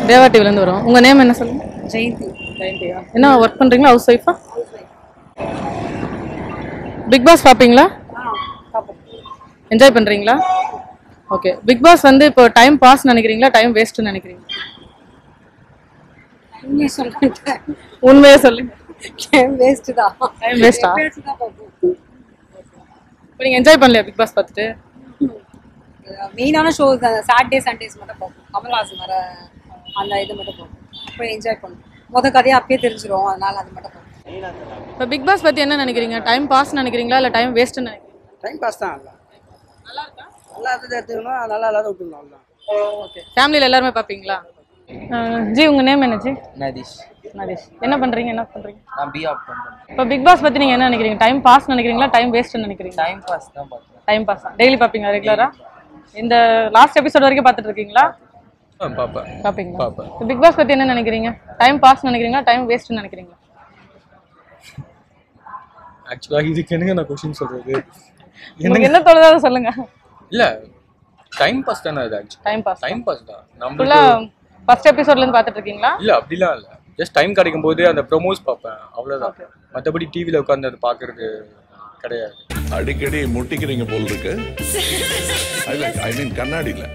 தேவா டிவிலேருந்து வரோம் உங்கள் நேம் என்ன சொல்லுங்க ஜெயந்தி ஜெயந்தியா என்ன ஒர்க் பண்ணுறீங்களா ஹவுஸ் ஒய்ஃபா பிக் பாஸ் பார்ப்பீங்களா என்ஜாய் பண்ணுறீங்களா ஓகே பிக் பாஸ் வந்து இப்போ டைம் பாஸ் நினைக்கிறீங்களா டைம் வேஸ்ட்னு நினைக்கிறீங்க உண்மையை சொல்லிட்டேன் உண்மையே சொல்லுங்க டைம் வேஸ்ட் தான் டைம் வேஸ்டா எப்பயாச்சும் தான் பார்ப்போம் இப்போ நீங்கள் என்ஜாய் பண்ணலையா பிக் பாஸ் பார்த்துட்டு மெயினான ஷோ சாட்டர்டே சண்டேஸ் மட்டும் பார்ப்போம் கமல்ஹாசன் வர அந்த இது மட்டும் பார்ப்போம் போய் என்ஜாய் பண்ணுவோம் மொத கதையை அப்பயே தெரிஞ்சிரும் அதனால அது மட்டும் பார்ப்போம் இப்போ பிக் பாஸ் பற்றி என்ன நினைக்கிறீங்க டைம் பாஸ் நினைக்கிறீங்களா இல்லை டைம் வேஸ்ட்னு நினைக்கிறீங்க டைம் பாஸ் தான் நல்லா நல்லா இருந்தது எடுத்துக்கணும் நல்லா இல்லாத விட்டுணும் அவ்வளோதான் ஓகே ஃபேமிலியில் எல்லாருமே பார்ப்பீங்களா அஹ், ஜி உங்கள் நேம் என்ன ஜி நதீஷ் நரேஷ் என்ன பண்ணுறீங்க என்ன பண்ணுறீங்க நான் பி ஆப் பண்ணுறேன் இப்போ பிக் பாஸ் பற்றி நீங்கள் என்ன நினைக்கிறீங்க டைம் பாஸ் நினைக்கிறீங்களா டைம் வேஸ்ட்னு நினைக்கிறீங்க டைம் பாஸ் தான் பார்க்குறேன் டைம் பாஸ் டெய்லி பார்ப்பீங்களா ரெகுலரா இந்த லாஸ்ட் எபிசோட் வரைக்கும் பார்த்துட்டு இருக்கீங்களா பார்ப்பேன் பார்ப்பீங்களா பார்ப்பேன். பிக் பாஸ் பற்றி என்ன நினைக்கிறீங்க டைம் பாஸ் நினைக்கிறீங்களா டைம் வேஸ்ட்னு நினைக்கிறீங்களா ஆக்சுவலாக இதுக்கு என்னங்க நான் கொஸ்டின் சொல்றது உங்களுக்கு என்ன தோணுதோ அதை சொல்லுங்க இல்ல டைம் பாஸ் தானே அது actually time pass time pass தான் நம்மளுக்கு ஃபுல்லாக ஃபர்ஸ்ட் எபிசோட்லேருந்து பார்த்துட்டு இருக்கீங்களா இல்ல அப்படிலாம் இல்ல ஜஸ்ட் டைம் கிடைக்கும் போது அந்த ப்ரொமோஸ் பார்ப்பேன் அவ்வளவுதான் மற்றபடி டிவியில் உட்காந்து அது பார்க்கறது கிடையாது அடிக்கடி முட்டிக்கிறீங்க போல் இருக்கு ஐ மீன் கண்ணாடியில்